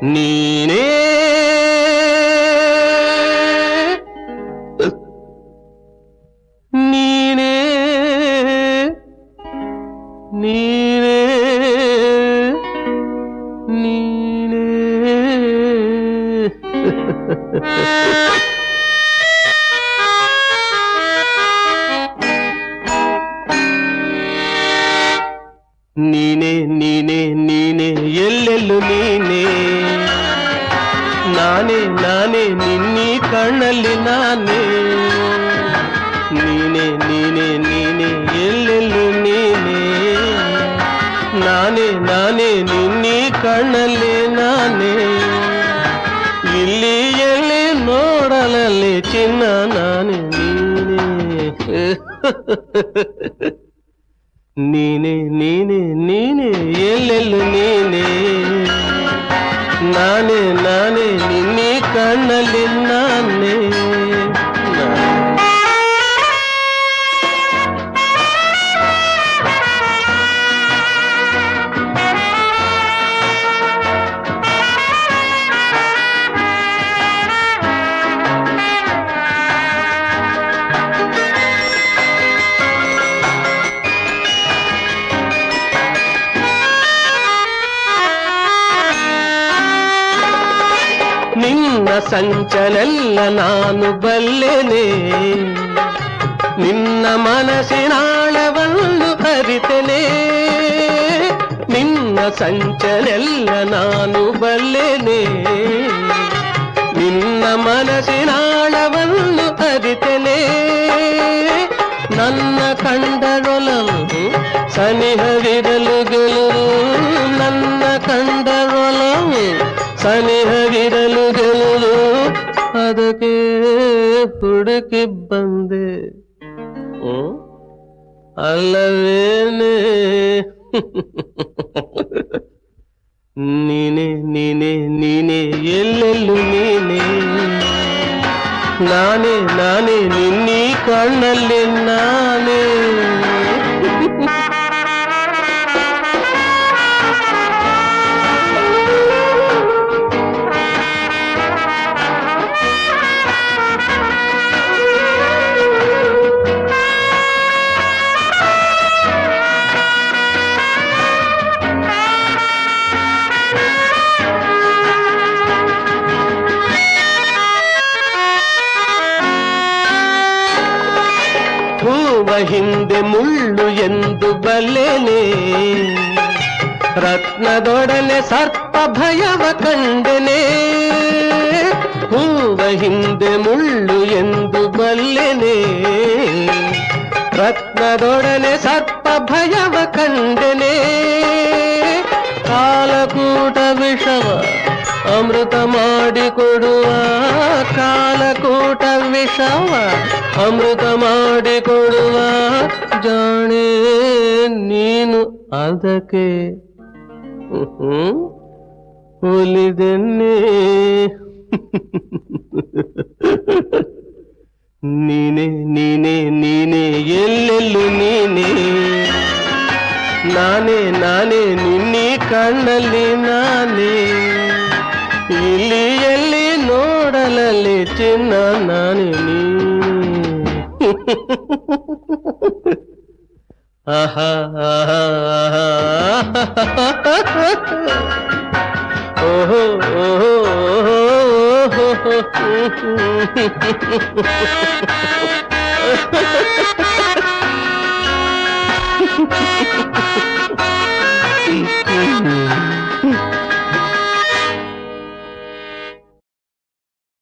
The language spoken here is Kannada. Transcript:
ನೀನೇ ನೀನೇ ನೀನೇ ನೀನೇ ನೀನೇ ನೀನೇ ನೀನೇ ಎಲ್ಲೆಲ್ಲೂ ನೀನೇ ನಾನೇ ನಾನೇ ನಿನ್ನೀ ಕಣ್ಣಲ್ಲಿ ನಾನೇ ನೀನೇ ನೀನೇ ನೀನೇ ಎಲ್ಲೆಲ್ಲೂ ನೀನೇ ನಾನೇ ನಾನೇ ನಿನ್ನೀ ಕಣ್ಣಲ್ಲಿ ನಾನೇ ಇಲ್ಲಿ ಎಲ್ಲಿ ನೋಡಲಲ್ಲಿ ಚಿನ್ನ ನಾನೇ ನೀನೇ ನೀನೇ ನೀನೇ ನೀನೇ ಎಲ್ಲೆಲ್ಲೂ ನೀನೇ ನಾನೇ ನಾನೇ ನಿನ್ನೆ ಕಣ್ಣಲ್ಲಿ ನಾನೇ ನಿನ್ನ ಸಂಚಲೆಲ್ಲ ನಾನು ಬಲ್ಲೆನೆ ನಿನ್ನ ಮನಸ್ಸಿನಾಳವನ್ನು ಅರಿತೆನೆ ನಿನ್ನ ಸಂಚಲೆಲ್ಲ ನಾನು ಬಲ್ಲೆನೆ ನಿನ್ನ ಮನಸ್ಸಿನಾಳವನ್ನು ಅರಿತೆನೆ ನನ್ನ ಕಂಡರೊಲವು ಸನಿಹವಿರಲು ಗೆಲುವು ನನ್ನ ಕಂಡರೊಲವು ಸನಿಹವಿರಲು ಗೆಲುವು ಅದಕ್ಕೆ ಹುಡುಕಿ ಬಂದೆ ಹ್ಮ್? ಅಲ್ಲವೇನೆ ನೀನೆ ನೀನೆ ನೀನೆ ಎಲ್ಲೆಲ್ಲೂ ನೀನೆ ನಾನೇ ನಾನೇ ನಿನ್ನೀ ಕಣ್ಣಲ್ಲಿ ನಾನೇ ಹೂವ ಹಿಂದೆ ಮುಳ್ಳು ಎಂದು ಬಲ್ಲೆನೆ ರತ್ನದೊಡನೆ ಸರ್ಪ ಭಯವ ಕಂಡೆನೆ ಹೂವ ಹಿಂದೆ ಮುಳ್ಳು ಎಂದು ಬಲ್ಲೆನೆ ರತ್ನದೊಡನೆ ಸರ್ಪ ಭಯವ ಕಂಡೆನೆ ಕಾಲಕೂಟ ವಿಷವ ಅಮೃತ ಮಾಡಿಕೊಡುವ ಕಾಲಕೂಟ ವಿಷವ ಅಮೃತ ಮಾಡಿಕೊಡುವ ಜಾಣೆ ನೀನು ಅದಕ್ಕೆ ಹ್ಮ್ ಒಲಿದೆನ್ನೆ ನೀನೆ ನೀನೆ ನೀನೆ ಎಲ್ಲೆಲ್ಲೂ ನೀನೆ ನಾನೇ ನಾನೇ ನಿನ್ನೆ ಕಣ್ಣಲ್ಲಿ ನಾನೇ ಇಲ್ಲಿ ಎಲ್ಲಿ ನೋಡಲಲ್ಲಿ ಚಿನ್ನ ನಾನೇ ನೀ ಆಹಾ ಆಹಾ ಆಹಾ ಓಹೋ ಓಹೋ ಓಹೋ ಓಹೋ